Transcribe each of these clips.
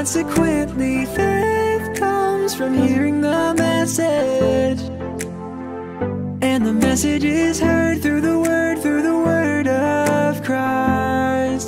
Consequently, faith comes from hearing the message. And the message is heard through the word, through the word of Christ.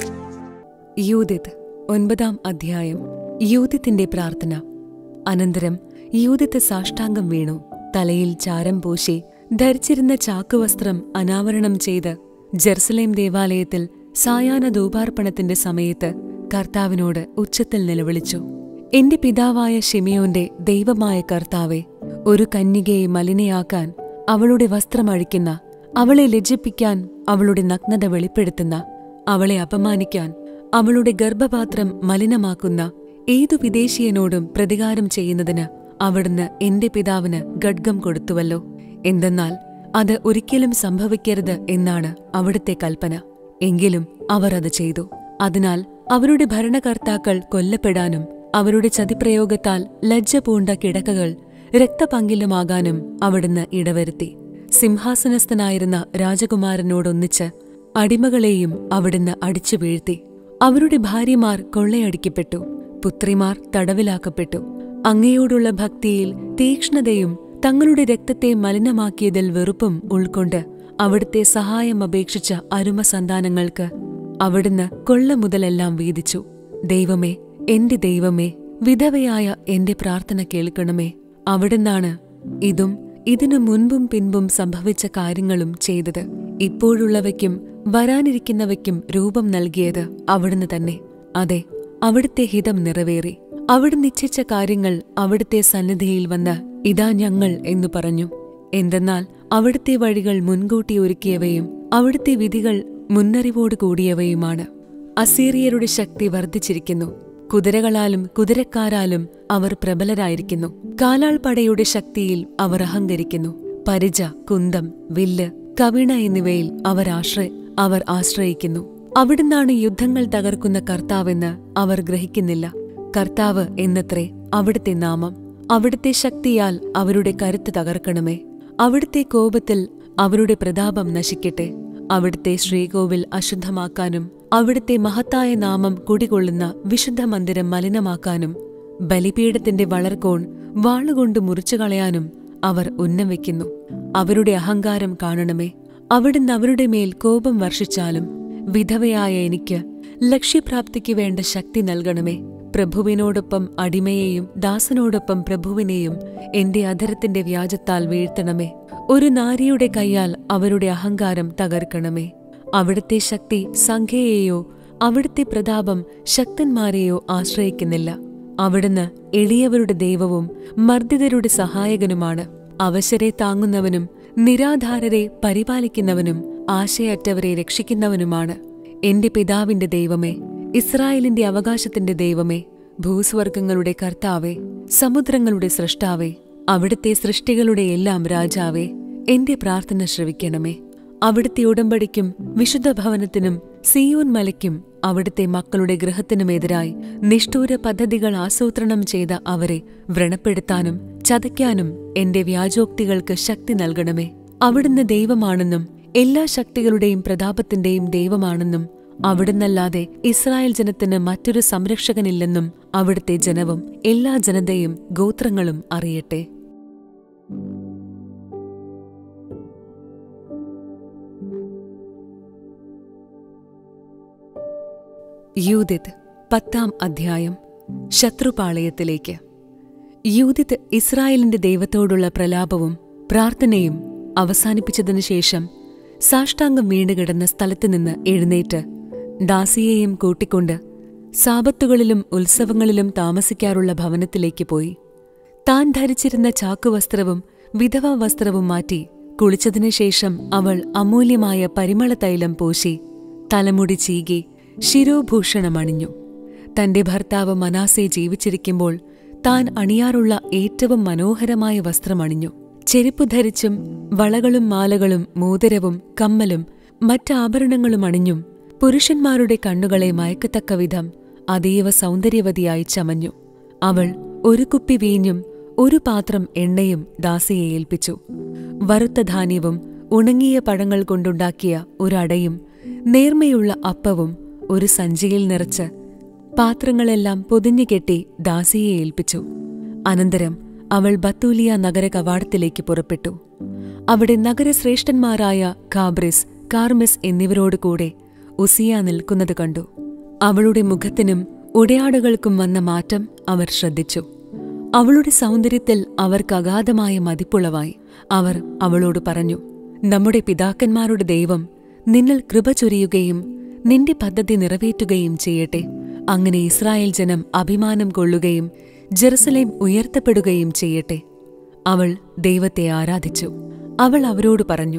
യൂതിത് ഒൻപതാം അധ്യായം യൂതിത്തിന്റെ പ്രാർത്ഥന അനന്തരം യൂതിത്ത് സാഷ്ടാംഗം വീണു തലയിൽ ചാരം പൂശി ധരിച്ചിരുന്ന ചാക്കുവസ്ത്രം അനാവരണം ചെയ്ത് ജെറുസലേം ദേവാലയത്തിൽ സായാഹ്ന ധൂപാർപ്പണത്തിന്റെ സമയത്ത് കർത്താവിനോട് ഉച്ചത്തിൽ നിലവിളിച്ചു എന്റെ പിതാവായ ഷിമിയോന്റെ ദൈവമായ കർത്താവെ ഒരു കന്യകയെ മലിനയാക്കാൻ അവളുടെ വസ്ത്രമഴിക്കുന്ന അവളെ ലജ്ജിപ്പിക്കാൻ അവളുടെ നഗ്നത വെളിപ്പെടുത്തുന്ന അവളെ അപമാനിക്കാൻ അവളുടെ ഗർഭപാത്രം മലിനമാക്കുന്ന ഏതു വിദേശീയനോടും പ്രതികാരം ചെയ്യുന്നതിന് അവിടുന്ന് എന്റെ പിതാവിന് ഗഡ്ഗം കൊടുത്തുവല്ലോ എന്തെന്നാൽ അത് ഒരിക്കലും സംഭവിക്കരുത് എന്നാണ് അവിടുത്തെ കൽപ്പന എങ്കിലും അവർ അത് ചെയ്തു അതിനാൽ അവരുടെ ഭരണകർത്താക്കൾ കൊല്ലപ്പെടാനും അവരുടെ ചതിപ്രയോഗത്താൽ ലജ്ജ പൂണ്ട കിടക്കകൾ രക്തപങ്കിലുമാകാനും അവിടുന്ന് ഇടവരുത്തി സിംഹാസനസ്ഥനായിരുന്ന രാജകുമാരനോടൊന്നിച്ച് അടിമകളെയും അവിടുന്ന് അടിച്ചു വീഴ്ത്തി അവരുടെ ഭാര്യമാർ കൊള്ളയടിക്കപ്പെട്ടു പുത്രിമാർ തടവിലാക്കപ്പെട്ടു അങ്ങയോടുള്ള ഭക്തിയിൽ തീക്ഷ്ണതയും തങ്ങളുടെ രക്തത്തെ മലിനമാക്കിയതിൽ വെറുപ്പും ഉൾക്കൊണ്ട് അവിടുത്തെ സഹായം അപേക്ഷിച്ച അരുമ സന്താനങ്ങൾക്ക് അവിടുന്ന് കൊള്ള മുതലെല്ലാം വീതിച്ചു ദൈവമേ എന്റെ ദൈവമേ വിധവയായ എന്റെ പ്രാർത്ഥന കേൾക്കണമേ അവിടുന്നാണ് ഇതും ഇതിനു മുൻപും പിൻപും സംഭവിച്ച കാര്യങ്ങളും ചെയ്തത് ഇപ്പോഴുള്ളവയ്ക്കും വരാനിരിക്കുന്നവയ്ക്കും രൂപം നൽകിയത് അവിടുന്ന് തന്നെ അതെ അവിടുത്തെ ഹിതം നിറവേറി അവിടുന്ന് ഇച്ഛിച്ച കാര്യങ്ങൾ അവിടുത്തെ സന്നിധിയിൽ വന്ന് ഇതാ ഞങ്ങൾ എന്നു പറഞ്ഞു എന്തെന്നാൽ അവിടുത്തെ വഴികൾ മുൻകൂട്ടി ഒരുക്കിയവയും അവിടുത്തെ വിധികൾ മുന്നറിവോട് കൂടിയവയുമാണ് അസീറിയരുടെ ശക്തി വർദ്ധിച്ചിരിക്കുന്നു കുതിരകളാലും കുതിരക്കാരാലും അവർ പ്രബലരായിരിക്കുന്നു കാലാൾപടയുടെ ശക്തിയിൽ അവർ അഹങ്കരിക്കുന്നു പരിച കുന്തം വില്ല് കവിണ എന്നിവയിൽ അവർ ആശ്രയ അവർ ആശ്രയിക്കുന്നു അവിടുന്നാണ് യുദ്ധങ്ങൾ തകർക്കുന്ന കർത്താവെന്ന് അവർ ഗ്രഹിക്കുന്നില്ല കർത്താവ് എന്നത്രേ അവിടുത്തെ നാമം അവിടുത്തെ ശക്തിയാൽ അവരുടെ കരുത്ത് തകർക്കണമേ അവിടുത്തെ കോപത്തിൽ അവരുടെ പ്രതാപം നശിക്കട്ടെ അവിടുത്തെ ശ്രീകോവിൽ അശുദ്ധമാക്കാനും അവിടുത്തെ മഹത്തായ നാമം കുടികൊള്ളുന്ന വിശുദ്ധ മന്ദിരം മലിനമാക്കാനും ബലിപീഠത്തിന്റെ വളർകോൺ വാളുകൊണ്ട് മുറിച്ചുകളയാനും അവർ ഉന്നം വയ്ക്കുന്നു അവരുടെ അഹങ്കാരം കാണണമേ അവിടുന്ന് അവരുടെ മേൽ കോപം വർഷിച്ചാലും വിധവയായ എനിക്ക് ലക്ഷ്യപ്രാപ്തിക്ക് വേണ്ട ശക്തി നൽകണമേ പ്രഭുവിനോടൊപ്പം അടിമയെയും ദാസനോടൊപ്പം പ്രഭുവിനെയും എന്റെ അധരത്തിന്റെ വ്യാജത്താൽ വീഴ്ത്തണമേ ഒരു നാരിയുടെ കൈയാൽ അവരുടെ അഹങ്കാരം തകർക്കണമേ അവിടുത്തെ ശക്തി സംഖ്യയെയോ അവിടുത്തെ പ്രതാപം ശക്തന്മാരെയോ ആശ്രയിക്കുന്നില്ല അവിടുന്ന് എളിയവരുടെ ദൈവവും മർദ്ദിതരുടെ സഹായകനുമാണ് അവശരെ താങ്ങുന്നവനും നിരാധാരരെ പരിപാലിക്കുന്നവനും ആശയറ്റവരെ രക്ഷിക്കുന്നവനുമാണ് എന്റെ പിതാവിന്റെ ദൈവമേ ഇസ്രായേലിന്റെ അവകാശത്തിന്റെ ദൈവമേ ഭൂസ്വർഗങ്ങളുടെ കർത്താവേ സമുദ്രങ്ങളുടെ സൃഷ്ടാവേ അവിടുത്തെ സൃഷ്ടികളുടെ എല്ലാം രാജാവേ എന്റെ പ്രാർത്ഥന ശ്രവിക്കണമേ അവിടുത്തെ ഉടമ്പടിക്കും വിശുദ്ധ ഭവനത്തിനും സിയോൻ മലയ്ക്കും അവിടുത്തെ മക്കളുടെ ഗൃഹത്തിനുമെതിരായി നിഷ്ഠൂര പദ്ധതികൾ ആസൂത്രണം ചെയ്ത അവരെ വ്രണപ്പെടുത്താനും ചതയ്ക്കാനും എന്റെ വ്യാജോക്തികൾക്ക് ശക്തി നൽകണമേ അവിടുന്ന് ദൈവമാണെന്നും എല്ലാ ശക്തികളുടെയും പ്രതാപത്തിന്റെയും ദൈവമാണെന്നും അവിടുന്നല്ലാതെ ഇസ്രായേൽ ജനത്തിന് മറ്റൊരു സംരക്ഷകനില്ലെന്നും അവിടുത്തെ ജനവും എല്ലാ ജനതയും ഗോത്രങ്ങളും അറിയട്ടെ യൂതിത് പത്താം അധ്യായം ശത്രുപാളയത്തിലേക്ക് യൂതിത് ഇസ്രായേലിന്റെ ദൈവത്തോടുള്ള പ്രലാപവും പ്രാർത്ഥനയും അവസാനിപ്പിച്ചതിനു ശേഷം സാഷ്ടാംഗം വീണുകിടന്ന സ്ഥലത്തുനിന്ന് എഴുന്നേറ്റ് ദാസിയെയും കൂട്ടിക്കൊണ്ട് സാപത്തുകളിലും ഉത്സവങ്ങളിലും താമസിക്കാറുള്ള ഭവനത്തിലേക്ക് പോയി താൻ ധരിച്ചിരുന്ന ചാക്കുവസ്ത്രവും വിധവാ വസ്ത്രവും മാറ്റി കുളിച്ചതിനു ശേഷം അവൾ അമൂല്യമായ പരിമളതൈലം പൂശി തലമുടി ചീകി ശിരോഭൂഷണമണിഞ്ഞു തന്റെ ഭർത്താവ് മനാസെ ജീവിച്ചിരിക്കുമ്പോൾ താൻ അണിയാറുള്ള ഏറ്റവും മനോഹരമായ വസ്ത്രമണിഞ്ഞു ചെരുപ്പ് ധരിച്ചും വളകളും മാലകളും മോതിരവും കമ്മലും മറ്റാഭരണങ്ങളും അണിഞ്ഞും പുരുഷന്മാരുടെ കണ്ണുകളെ മയക്കത്തക്ക വിധം അതീവ സൗന്ദര്യവതിയായി ചമഞ്ഞു അവൾ ഒരു കുപ്പി വീഞ്ഞും ഒരു പാത്രം എണ്ണയും ദാസിയെ ഏൽപ്പിച്ചു വറുത്ത ധാന്യവും ഉണങ്ങിയ പഴങ്ങൾ കൊണ്ടുണ്ടാക്കിയ ഒരടയും നേർമയുള്ള അപ്പവും ഒരു സഞ്ചിയിൽ നിറച്ച് പാത്രങ്ങളെല്ലാം പൊതിഞ്ഞു കെട്ടി ദാസിയെ ഏൽപ്പിച്ചു അനന്തരം അവൾ ബത്തൂലിയ നഗര കവാടത്തിലേക്ക് പുറപ്പെട്ടു അവിടെ നഗരശ്രേഷ്ഠന്മാരായ കാബ്രിസ് കാർമിസ് എന്നിവരോട് കൂടെ ഉസിയ നിൽക്കുന്നത് കണ്ടു അവളുടെ മുഖത്തിനും ഉടയാടുകൾക്കും വന്ന മാറ്റം അവർ ശ്രദ്ധിച്ചു അവളുടെ സൗന്ദര്യത്തിൽ അവർക്ക് അഗാധമായ മതിപ്പുളവായി അവർ അവളോട് പറഞ്ഞു നമ്മുടെ പിതാക്കന്മാരുടെ ദൈവം നിന്നിൽ കൃപ ചൊരിയുകയും നിന്റെ പദ്ധതി നിറവേറ്റുകയും ചെയ്യട്ടെ അങ്ങനെ ഇസ്രായേൽ ജനം അഭിമാനം കൊള്ളുകയും ജെറുസലേം ഉയർത്തപ്പെടുകയും ചെയ്യട്ടെ അവൾ ദൈവത്തെ ആരാധിച്ചു അവൾ അവരോട് പറഞ്ഞു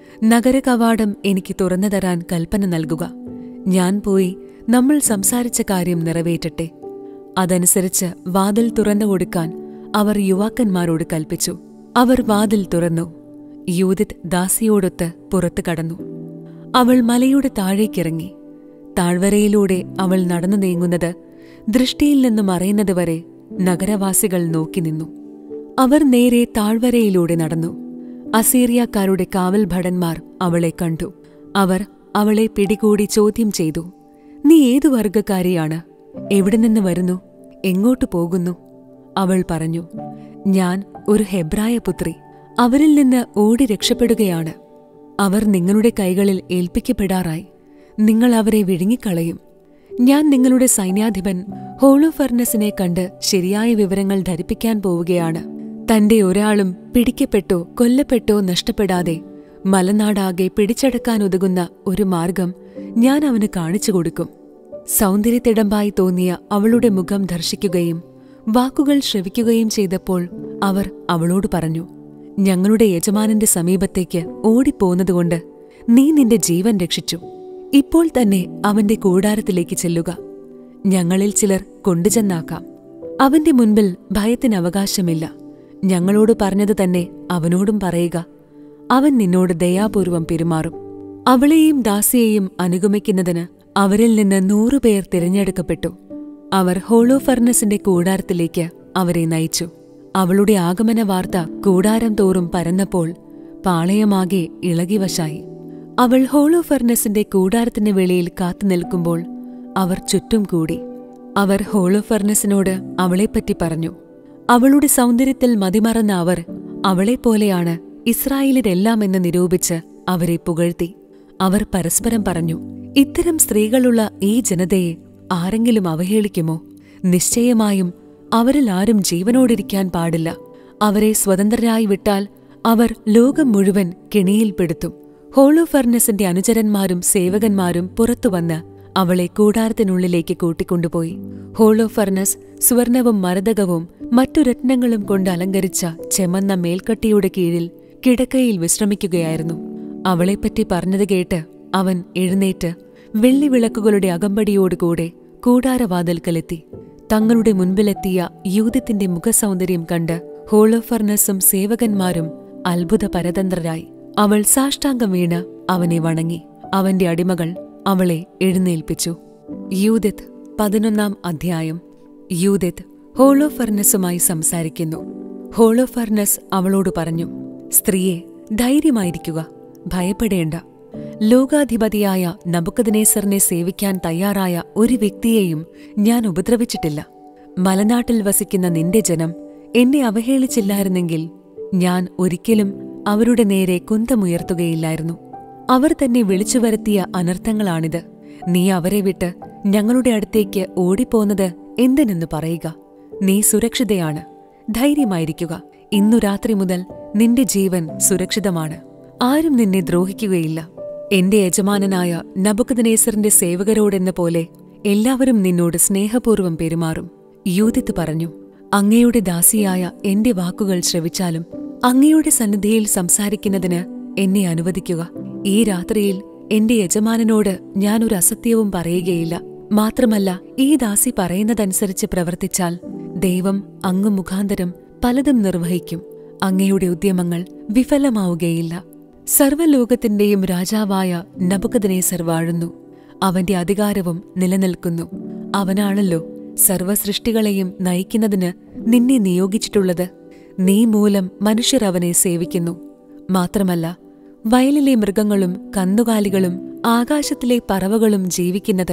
നഗരകവാടം എനിക്ക് തുറന്നു തരാൻ കൽപ്പന നൽകുക ഞാൻ പോയി നമ്മൾ സംസാരിച്ച കാര്യം നിറവേറ്റട്ടെ അതനുസരിച്ച് വാതിൽ തുറന്നു കൊടുക്കാൻ അവർ യുവാക്കന്മാരോട് കൽപ്പിച്ചു അവർ വാതിൽ തുറന്നു യൂതിത് ദാസിയോടൊത്ത് പുറത്തു കടന്നു അവൾ മലയുടെ താഴേക്കിറങ്ങി താഴ്വരയിലൂടെ അവൾ നടന്നു നീങ്ങുന്നത് ദൃഷ്ടിയിൽ നിന്ന് മറയുന്നതുവരെ നഗരവാസികൾ നോക്കി നിന്നു അവർ നേരെ താഴ്വരയിലൂടെ നടന്നു അസീറിയക്കാരുടെ കാവൽ ഭടന്മാർ അവളെ കണ്ടു അവർ അവളെ പിടികൂടി ചോദ്യം ചെയ്തു നീ ഏതു വർഗക്കാരിയാണ് എവിടെ നിന്ന് വരുന്നു എങ്ങോട്ടു പോകുന്നു അവൾ പറഞ്ഞു ഞാൻ ഒരു ഹെബ്രായ പുത്രി അവരിൽ നിന്ന് ഓടി രക്ഷപ്പെടുകയാണ് അവർ നിങ്ങളുടെ കൈകളിൽ ഏൽപ്പിക്കപ്പെടാറായി നിങ്ങൾ അവരെ വിഴുങ്ങിക്കളയും ഞാൻ നിങ്ങളുടെ സൈന്യാധിപൻ ഹോളോഫർണസിനെ കണ്ട് ശരിയായ വിവരങ്ങൾ ധരിപ്പിക്കാൻ പോവുകയാണ് തന്റെ ഒരാളും പിടിക്കപ്പെട്ടോ കൊല്ലപ്പെട്ടോ നഷ്ടപ്പെടാതെ മലനാടാകെ പിടിച്ചടക്കാനുതകുന്ന ഒരു മാർഗം ഞാൻ അവന് കാണിച്ചു കൊടുക്കും സൗന്ദര്യത്തിടമ്പായി തോന്നിയ അവളുടെ മുഖം ദർശിക്കുകയും വാക്കുകൾ ശ്രവിക്കുകയും ചെയ്തപ്പോൾ അവർ അവളോട് പറഞ്ഞു ഞങ്ങളുടെ യജമാനന്റെ സമീപത്തേക്ക് ഓടിപ്പോന്നതുകൊണ്ട് നീ നിന്റെ ജീവൻ രക്ഷിച്ചു ഇപ്പോൾ തന്നെ അവന്റെ കൂടാരത്തിലേക്ക് ചെല്ലുക ഞങ്ങളിൽ ചിലർ കൊണ്ടുചെന്നാക്കാം അവന്റെ മുൻപിൽ ഭയത്തിന് അവകാശമില്ല ഞങ്ങളോട് പറഞ്ഞത് തന്നെ അവനോടും പറയുക അവൻ നിന്നോട് ദയാപൂർവം പെരുമാറും അവളെയും ദാസിയെയും അനുഗമിക്കുന്നതിന് അവരിൽ നിന്ന് നൂറുപേർ തിരഞ്ഞെടുക്കപ്പെട്ടു അവർ ഹോളോഫർണസിന്റെ കൂടാരത്തിലേക്ക് അവരെ നയിച്ചു അവളുടെ ആഗമന വാർത്ത കൂടാരം തോറും പരന്നപ്പോൾ പാളയമാകെ ഇളകിവശായി അവൾ ഹോളോഫർണസിന്റെ കൂടാരത്തിന് വെളിയിൽ കാത്തുനിൽക്കുമ്പോൾ അവർ ചുറ്റും കൂടി അവർ ഹോളോഫർണസിനോട് അവളെപ്പറ്റി പറഞ്ഞു അവളുടെ സൗന്ദര്യത്തിൽ മതിമറന്ന അവർ അവളെപ്പോലെയാണ് ഇസ്രായേലിരെല്ലാം എന്ന് നിരൂപിച്ച് അവരെ പുകഴ്ത്തി അവർ പരസ്പരം പറഞ്ഞു ഇത്തരം സ്ത്രീകളുള്ള ഈ ജനതയെ ആരെങ്കിലും അവഹേളിക്കുമോ നിശ്ചയമായും അവരിൽ ആരും ജീവനോടിരിക്കാൻ പാടില്ല അവരെ സ്വതന്ത്രരായി വിട്ടാൽ അവർ ലോകം മുഴുവൻ കെണിയിൽപ്പെടുത്തും ഹോളോഫർണസിന്റെ അനുചരന്മാരും സേവകന്മാരും പുറത്തുവന്ന് അവളെ കൂടാരത്തിനുള്ളിലേക്ക് കൂട്ടിക്കൊണ്ടുപോയി ഹോളോഫർണസ് സുവർണവും മരതകവും മറ്റു രത്നങ്ങളും കൊണ്ട് അലങ്കരിച്ച ചെമന്ന മേൽക്കട്ടിയുടെ കീഴിൽ കിടക്കയിൽ വിശ്രമിക്കുകയായിരുന്നു അവളെപ്പറ്റി പറഞ്ഞത് കേട്ട് അവൻ എഴുന്നേറ്റ് വെള്ളിവിളക്കുകളുടെ അകമ്പടിയോടുകൂടെ കൂടാരവാതിൽക്കലെത്തി തങ്ങളുടെ മുൻപിലെത്തിയ യൂതത്തിന്റെ മുഖസൗന്ദര്യം കണ്ട് ഹോളോഫർണസും സേവകന്മാരും അത്ഭുത പരതന്ത്രരായി അവൾ സാഷ്ടാംഗം വീണ് അവനെ വണങ്ങി അവന്റെ അടിമകൾ അവളെ എഴുന്നേൽപ്പിച്ചു യൂതിത് പതിനൊന്നാം അധ്യായം യൂതിത് ഹോളോഫർണസുമായി സംസാരിക്കുന്നു ഹോളോഫർണസ് അവളോട് പറഞ്ഞു സ്ത്രീയെ ധൈര്യമായിരിക്കുക ഭയപ്പെടേണ്ട ലോകാധിപതിയായ നബുക്കദനേസറിനെ സേവിക്കാൻ തയ്യാറായ ഒരു വ്യക്തിയെയും ഞാൻ ഉപദ്രവിച്ചിട്ടില്ല മലനാട്ടിൽ വസിക്കുന്ന നിന്റെ ജനം എന്നെ അവഹേളിച്ചില്ലായിരുന്നെങ്കിൽ ഞാൻ ഒരിക്കലും അവരുടെ നേരെ കുന്തമുയർത്തുകയില്ലായിരുന്നു അവർ തന്നെ വിളിച്ചു വരുത്തിയ അനർത്ഥങ്ങളാണിത് നീ അവരെ വിട്ട് ഞങ്ങളുടെ അടുത്തേക്ക് ഓടിപ്പോന്നത് എന്തിനെന്ന് പറയുക നീ സുരക്ഷിതയാണ് ധൈര്യമായിരിക്കുക ഇന്നു രാത്രി മുതൽ നിന്റെ ജീവൻ സുരക്ഷിതമാണ് ആരും നിന്നെ ദ്രോഹിക്കുകയില്ല എന്റെ യജമാനനായ നബുക്കദനേസറിന്റെ സേവകരോടെന്ന പോലെ എല്ലാവരും നിന്നോട് സ്നേഹപൂർവ്വം പെരുമാറും യൂതിത്ത് പറഞ്ഞു അങ്ങയുടെ ദാസിയായ എന്റെ വാക്കുകൾ ശ്രവിച്ചാലും അങ്ങയുടെ സന്നിധിയിൽ സംസാരിക്കുന്നതിന് എന്നെ അനുവദിക്കുക ഈ രാത്രിയിൽ എന്റെ യജമാനനോട് ഞാനൊരു അസത്യവും പറയുകയില്ല മാത്രമല്ല ഈ ദാസി പറയുന്നതനുസരിച്ച് പ്രവർത്തിച്ചാൽ ദൈവം അങ്ങ് മുഖാന്തരം പലതും നിർവഹിക്കും അങ്ങയുടെ ഉദ്യമങ്ങൾ വിഫലമാവുകയില്ല സർവ്വലോകത്തിന്റെയും രാജാവായ നബുക്കദനേസർ വാഴുന്നു അവന്റെ അധികാരവും നിലനിൽക്കുന്നു അവനാണല്ലോ സർവസൃഷ്ടികളെയും നയിക്കുന്നതിന് നിന്നെ നിയോഗിച്ചിട്ടുള്ളത് നീ മൂലം മനുഷ്യർ അവനെ സേവിക്കുന്നു മാത്രമല്ല വയലിലെ മൃഗങ്ങളും കന്നുകാലികളും ആകാശത്തിലെ പറവകളും ജീവിക്കുന്നത്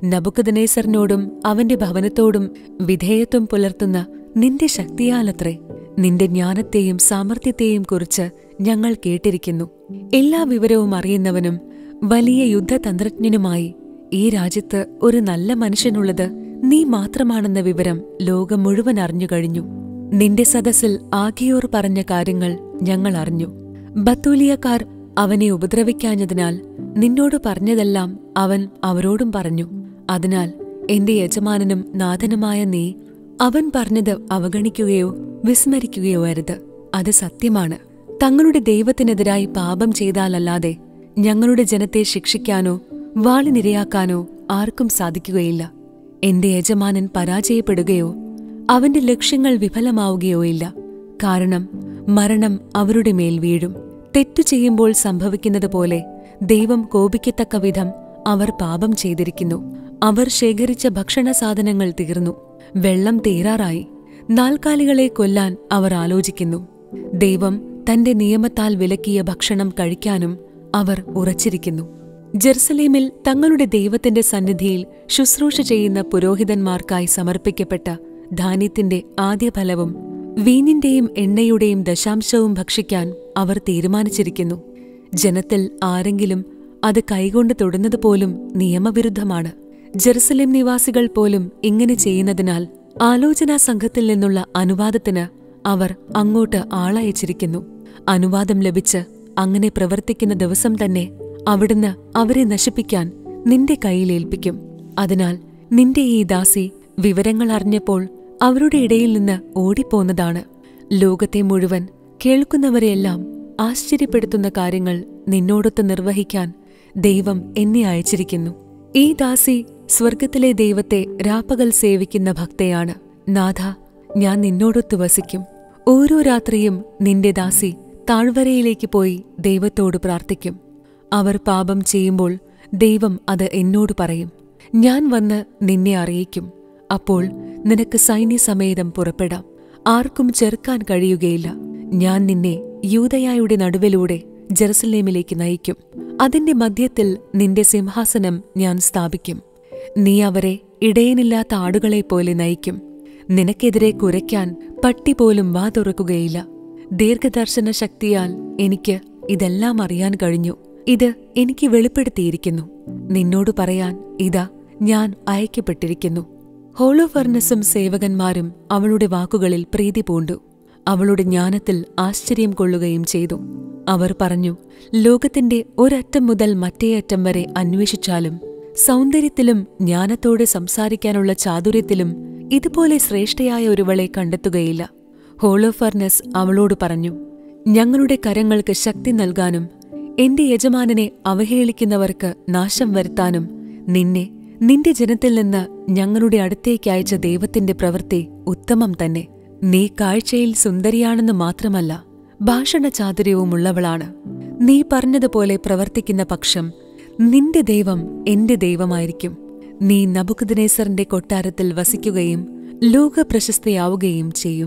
നബുക്കദനേസറിനോടും അവന്റെ ഭവനത്തോടും വിധേയത്വം പുലർത്തുന്ന നിന്റെ ശക്തിയാലത്രേ നിന്റെ ജ്ഞാനത്തെയും സാമർത്ഥ്യത്തെയും കുറിച്ച് ഞങ്ങൾ കേട്ടിരിക്കുന്നു എല്ലാ വിവരവും അറിയുന്നവനും വലിയ യുദ്ധതന്ത്രജ്ഞനുമായി ഈ രാജ്യത്ത് ഒരു നല്ല മനുഷ്യനുള്ളത് നീ മാത്രമാണെന്ന വിവരം ലോകം മുഴുവൻ അറിഞ്ഞു കഴിഞ്ഞു നിന്റെ സദസ്സിൽ ആകിയോർ പറഞ്ഞ കാര്യങ്ങൾ ഞങ്ങൾ അറിഞ്ഞു ബത്തൂലിയക്കാർ അവനെ ഉപദ്രവിക്കാഞ്ഞതിനാൽ നിന്നോട് പറഞ്ഞതെല്ലാം അവൻ അവരോടും പറഞ്ഞു അതിനാൽ എന്റെ യജമാനനും നാഥനുമായ നീ അവൻ പറഞ്ഞത് അവഗണിക്കുകയോ വിസ്മരിക്കുകയോ അരുത് അത് സത്യമാണ് തങ്ങളുടെ ദൈവത്തിനെതിരായി പാപം ചെയ്താലല്ലാതെ ഞങ്ങളുടെ ജനത്തെ ശിക്ഷിക്കാനോ വാളിനിരയാക്കാനോ ആർക്കും സാധിക്കുകയില്ല എന്റെ യജമാനൻ പരാജയപ്പെടുകയോ അവന്റെ ലക്ഷ്യങ്ങൾ വിഫലമാവുകയോ ഇല്ല കാരണം മരണം അവരുടെ മേൽ വീഴും തെറ്റു ചെയ്യുമ്പോൾ സംഭവിക്കുന്നത് പോലെ ദൈവം കോപിക്കത്തക്ക വിധം അവർ പാപം ചെയ്തിരിക്കുന്നു അവർ ശേഖരിച്ച ഭക്ഷണ സാധനങ്ങൾ തീർന്നു വെള്ളം തീരാറായി നാൽക്കാലികളെ കൊല്ലാൻ അവർ ആലോചിക്കുന്നു ദൈവം തന്റെ നിയമത്താൽ വിലക്കിയ ഭക്ഷണം കഴിക്കാനും അവർ ഉറച്ചിരിക്കുന്നു ജെറുസലേമിൽ തങ്ങളുടെ ദൈവത്തിന്റെ സന്നിധിയിൽ ശുശ്രൂഷ ചെയ്യുന്ന പുരോഹിതന്മാർക്കായി സമർപ്പിക്കപ്പെട്ട ധാന്യത്തിന്റെ ആദ്യഫലവും വീഞ്ഞിന്റെയും എണ്ണയുടെയും ദശാംശവും ഭക്ഷിക്കാൻ അവർ തീരുമാനിച്ചിരിക്കുന്നു ജനത്തിൽ ആരെങ്കിലും അത് കൈകൊണ്ട് തൊടുന്നത് പോലും നിയമവിരുദ്ധമാണ് ജെറുസലേം നിവാസികൾ പോലും ഇങ്ങനെ ചെയ്യുന്നതിനാൽ ആലോചനാ സംഘത്തിൽ നിന്നുള്ള അനുവാദത്തിന് അവർ അങ്ങോട്ട് ആളയച്ചിരിക്കുന്നു അനുവാദം ലഭിച്ച് അങ്ങനെ പ്രവർത്തിക്കുന്ന ദിവസം തന്നെ അവിടുന്ന് അവരെ നശിപ്പിക്കാൻ നിന്റെ കയ്യിലേൽപ്പിക്കും അതിനാൽ നിന്റെ ഈ ദാസി വിവരങ്ങൾ അറിഞ്ഞപ്പോൾ അവരുടെ ഇടയിൽ നിന്ന് ഓടിപ്പോന്നതാണ് ലോകത്തെ മുഴുവൻ കേൾക്കുന്നവരെയെല്ലാം ആശ്ചര്യപ്പെടുത്തുന്ന കാര്യങ്ങൾ നിന്നോടൊത്ത് നിർവഹിക്കാൻ ദൈവം എന്നെ അയച്ചിരിക്കുന്നു ഈ ദാസി സ്വർഗത്തിലെ ദൈവത്തെ രാപ്പകൽ സേവിക്കുന്ന ഭക്തയാണ് നാഥ ഞാൻ നിന്നോടൊത്ത് വസിക്കും ഓരോ രാത്രിയും നിന്റെ ദാസി താഴ്വരയിലേക്ക് പോയി ദൈവത്തോട് പ്രാർത്ഥിക്കും അവർ പാപം ചെയ്യുമ്പോൾ ദൈവം അത് എന്നോട് പറയും ഞാൻ വന്ന് നിന്നെ അറിയിക്കും അപ്പോൾ നിനക്ക് സൈന്യസമേതം പുറപ്പെടാം ആർക്കും ചെറുക്കാൻ കഴിയുകയില്ല ഞാൻ നിന്നെ യൂതയായുടെ നടുവിലൂടെ ജെറുസലേമിലേക്ക് നയിക്കും അതിന്റെ മധ്യത്തിൽ നിന്റെ സിംഹാസനം ഞാൻ സ്ഥാപിക്കും നീ അവരെ ഇടയനില്ലാത്ത ആടുകളെപ്പോലെ നയിക്കും നിനക്കെതിരെ കുരയ്ക്കാൻ പട്ടി പോലും വാ തുറക്കുകയില്ല ദീർഘദർശന ശക്തിയാൽ എനിക്ക് ഇതെല്ലാം അറിയാൻ കഴിഞ്ഞു ഇത് എനിക്ക് വെളിപ്പെടുത്തിയിരിക്കുന്നു നിന്നോട് പറയാൻ ഇതാ ഞാൻ അയക്കപ്പെട്ടിരിക്കുന്നു ഹോളോഫർണസും സേവകന്മാരും അവളുടെ വാക്കുകളിൽ പ്രീതി പൂണ്ടു അവളുടെ ജ്ഞാനത്തിൽ ആശ്ചര്യം കൊള്ളുകയും ചെയ്തു അവർ പറഞ്ഞു ലോകത്തിന്റെ ഒരറ്റം മുതൽ മറ്റേ അറ്റം വരെ അന്വേഷിച്ചാലും സൗന്ദര്യത്തിലും ജ്ഞാനത്തോടെ സംസാരിക്കാനുള്ള ചാതുര്യത്തിലും ഇതുപോലെ ശ്രേഷ്ഠയായ ഒരുവളെ കണ്ടെത്തുകയില്ല ഹോളോഫർണസ് അവളോട് പറഞ്ഞു ഞങ്ങളുടെ കരങ്ങൾക്ക് ശക്തി നൽകാനും എന്റെ യജമാനനെ അവഹേളിക്കുന്നവർക്ക് നാശം വരുത്താനും നിന്നെ നിന്റെ ജനത്തിൽ നിന്ന് ഞങ്ങളുടെ അടുത്തേക്ക് അയച്ച ദൈവത്തിന്റെ പ്രവൃത്തി ഉത്തമം തന്നെ നീ കാഴ്ചയിൽ സുന്ദരിയാണെന്ന് മാത്രമല്ല ഭാഷണ ചാതുര്യവുമുള്ളവളാണ് നീ പറഞ്ഞതുപോലെ പ്രവർത്തിക്കുന്ന പക്ഷം നിന്റെ ദൈവം എന്റെ ദൈവമായിരിക്കും നീ നബുക്കുദ്നേസറിന്റെ കൊട്ടാരത്തിൽ വസിക്കുകയും ലോകപ്രശസ്തയാവുകയും ചെയ്യും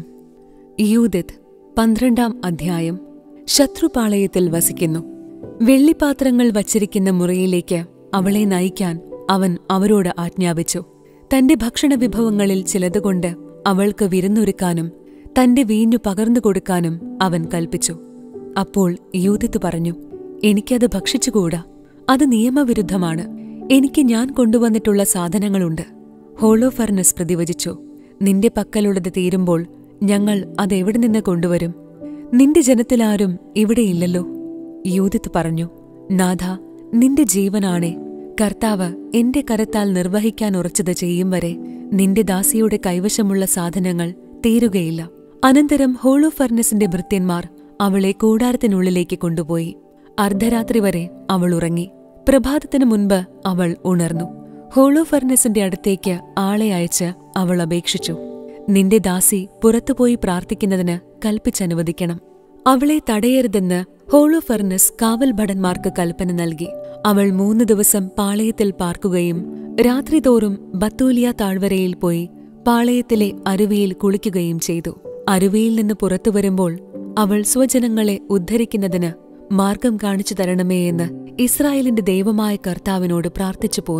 യൂദിത് പന്ത്രണ്ടാം അധ്യായം ശത്രുപാളയത്തിൽ വസിക്കുന്നു വെള്ളിപ്പാത്രങ്ങൾ വച്ചിരിക്കുന്ന മുറിയിലേക്ക് അവളെ നയിക്കാൻ അവൻ അവരോട് ആജ്ഞാപിച്ചു തന്റെ ഭക്ഷണവിഭവങ്ങളിൽ ചിലതുകൊണ്ട് അവൾക്ക് വിരുന്നൊരുക്കാനും തന്റെ വീഞ്ഞു പകർന്നു കൊടുക്കാനും അവൻ കൽപ്പിച്ചു അപ്പോൾ യൂതിത്ത് പറഞ്ഞു എനിക്കത് ഭക്ഷിച്ചുകൂടാ അത് നിയമവിരുദ്ധമാണ് എനിക്ക് ഞാൻ കൊണ്ടുവന്നിട്ടുള്ള സാധനങ്ങളുണ്ട് ഹോളോഫർണസ് പ്രതിവചിച്ചു നിന്റെ പക്കലുള്ളത് തീരുമ്പോൾ ഞങ്ങൾ അതെവിടെ നിന്ന് കൊണ്ടുവരും നിന്റെ ജനത്തിലാരും ഇവിടെയില്ലല്ലോ യൂതിത്ത് പറഞ്ഞു നാഥ നിന്റെ ജീവനാണേ കർത്താവ് എന്റെ കരത്താൽ നിർവഹിക്കാൻ ഉറച്ചത് ചെയ്യും വരെ നിന്റെ ദാസിയുടെ കൈവശമുള്ള സാധനങ്ങൾ തീരുകയില്ല അനന്തരം ഹോളോഫർണസിന്റെ ഭൃത്യന്മാർ അവളെ കൂടാരത്തിനുള്ളിലേക്ക് കൊണ്ടുപോയി അർദ്ധരാത്രി വരെ അവൾ ഉറങ്ങി പ്രഭാതത്തിനു മുൻപ് അവൾ ഉണർന്നു ഹോളോഫർണസിന്റെ അടുത്തേക്ക് ആളെ അയച്ച് അവൾ അപേക്ഷിച്ചു നിന്റെ ദാസി പുറത്തുപോയി പ്രാർത്ഥിക്കുന്നതിന് കൽപ്പിച്ചനുവദിക്കണം അവളെ തടയരുതെന്ന് ഹോളോഫർണസ് കാവൽ ഭടന്മാർക്ക് കൽപ്പന നൽകി അവൾ മൂന്ന് ദിവസം പാളയത്തിൽ പാർക്കുകയും രാത്രിതോറും ബത്തൂലിയ താഴ്വരയിൽ പോയി പാളയത്തിലെ അരുവിയിൽ കുളിക്കുകയും ചെയ്തു അരുവിയിൽ നിന്ന് പുറത്തു വരുമ്പോൾ അവൾ സ്വജനങ്ങളെ ഉദ്ധരിക്കുന്നതിന് മാർഗം കാണിച്ചു തരണമേ എന്ന് ഇസ്രായേലിന്റെ ദൈവമായ കർത്താവിനോട് പ്രാർത്ഥിച്ചു പോന്നു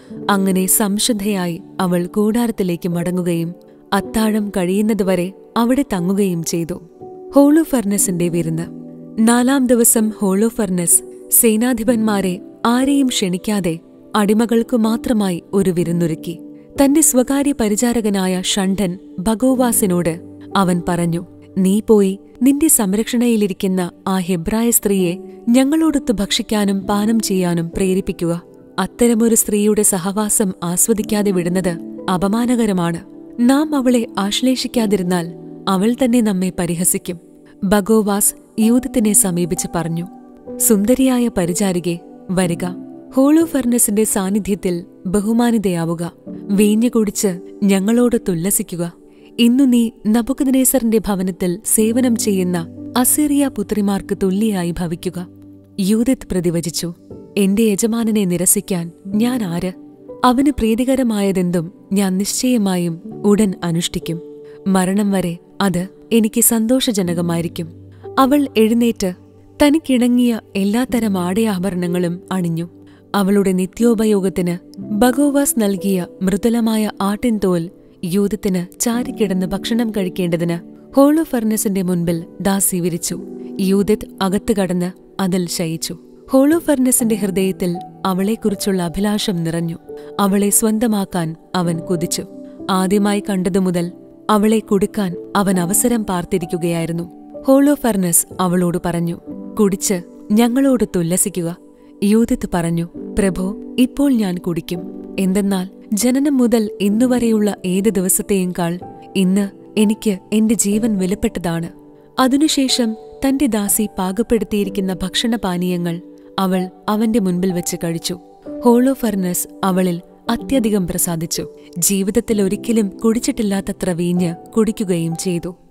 അങ്ങനെ സംശുദ്ധയായി അവൾ കൂടാരത്തിലേക്ക് മടങ്ങുകയും അത്താഴം കഴിയുന്നതുവരെ അവിടെ തങ്ങുകയും ചെയ്തു ഹോളോ ഫർണസിന്റെ വിരുന്ന് നാലാം ദിവസം ഹോളോ ഫർണസ് സേനാധിപന്മാരെ ആരെയും ക്ഷണിക്കാതെ അടിമകൾക്കു മാത്രമായി ഒരു വിരുന്നൊരുക്കി തന്റെ സ്വകാര്യ പരിചാരകനായ ഷണ്ഠൻ ഭഗോവാസിനോട് അവൻ പറഞ്ഞു നീ പോയി നിന്റെ സംരക്ഷണയിലിരിക്കുന്ന ആ ഹെബ്രായ സ്ത്രീയെ ഞങ്ങളോടൊത്ത് ഭക്ഷിക്കാനും പാനം ചെയ്യാനും പ്രേരിപ്പിക്കുക അത്തരമൊരു സ്ത്രീയുടെ സഹവാസം ആസ്വദിക്കാതെ വിടുന്നത് അപമാനകരമാണ് നാം അവളെ ആശ്ലേഷിക്കാതിരുന്നാൽ അവൾ തന്നെ നമ്മെ പരിഹസിക്കും ബഗോവാസ് യൂതത്തിനെ സമീപിച്ച് പറഞ്ഞു സുന്ദരിയായ പരിചാരികെ വരിക ഹോളോ ഫർണസിന്റെ സാന്നിധ്യത്തിൽ ബഹുമാനിതയാവുക വീഞ്ഞു കുടിച്ച് ഞങ്ങളോട് തുല്ലസിക്കുക ഇന്നു നീ നബുക്കദ്നേസറിന്റെ ഭവനത്തിൽ സേവനം ചെയ്യുന്ന അസീറിയ പുത്രിമാർക്ക് തുല്യയായി ഭവിക്കുക യൂതിത്ത് പ്രതിവചിച്ചു എന്റെ യജമാനനെ നിരസിക്കാൻ ഞാൻ ആര് അവന് പ്രീതികരമായതെന്തും ഞാൻ നിശ്ചയമായും ഉടൻ അനുഷ്ഠിക്കും മരണം വരെ അത് എനിക്ക് സന്തോഷജനകമായിരിക്കും അവൾ എഴുന്നേറ്റ് തനിക്കിണങ്ങിയ എല്ലാത്തരം ആടയാഭരണങ്ങളും അണിഞ്ഞു അവളുടെ നിത്യോപയോഗത്തിന് ബഗോവാസ് നൽകിയ മൃദുലമായ ആട്ടിൻതോൽ യൂതത്തിന് ചാരിക്കിടന്ന് ഭക്ഷണം കഴിക്കേണ്ടതിന് ഹോളോ ഫർണസിന്റെ മുൻപിൽ ദാസി വിരിച്ചു യൂതിത്ത് അകത്ത് കടന്ന് അതിൽ ശയിച്ചു ഹോളോ ഫർണസിന്റെ ഹൃദയത്തിൽ അവളെക്കുറിച്ചുള്ള അഭിലാഷം നിറഞ്ഞു അവളെ സ്വന്തമാക്കാൻ അവൻ കുതിച്ചു ആദ്യമായി കണ്ടതുമുതൽ അവളെ കൊടുക്കാൻ അവൻ അവസരം പാർത്തിരിക്കുകയായിരുന്നു ഹോളോ ഫർണസ് അവളോട് പറഞ്ഞു കുടിച്ച് ഞങ്ങളോട് തുല്ലസിക്കുക യൂതിത്ത് പറഞ്ഞു പ്രഭോ ഇപ്പോൾ ഞാൻ കുടിക്കും എന്തെന്നാൽ ജനനം മുതൽ ഇന്നുവരെയുള്ള ഏത് ദിവസത്തെയുംകാൾ ഇന്ന് എനിക്ക് എന്റെ ജീവൻ വിലപ്പെട്ടതാണ് അതിനുശേഷം തന്റെ ദാസി പാകപ്പെടുത്തിയിരിക്കുന്ന ഭക്ഷണപാനീയങ്ങൾ അവൾ അവന്റെ മുൻപിൽ വെച്ച് കഴിച്ചു ഹോളോ ഫർണസ് അവളിൽ അത്യധികം പ്രസാദിച്ചു ജീവിതത്തിൽ ഒരിക്കലും കുടിച്ചിട്ടില്ലാത്തത്ര വീഞ്ഞ് കുടിക്കുകയും ചെയ്തു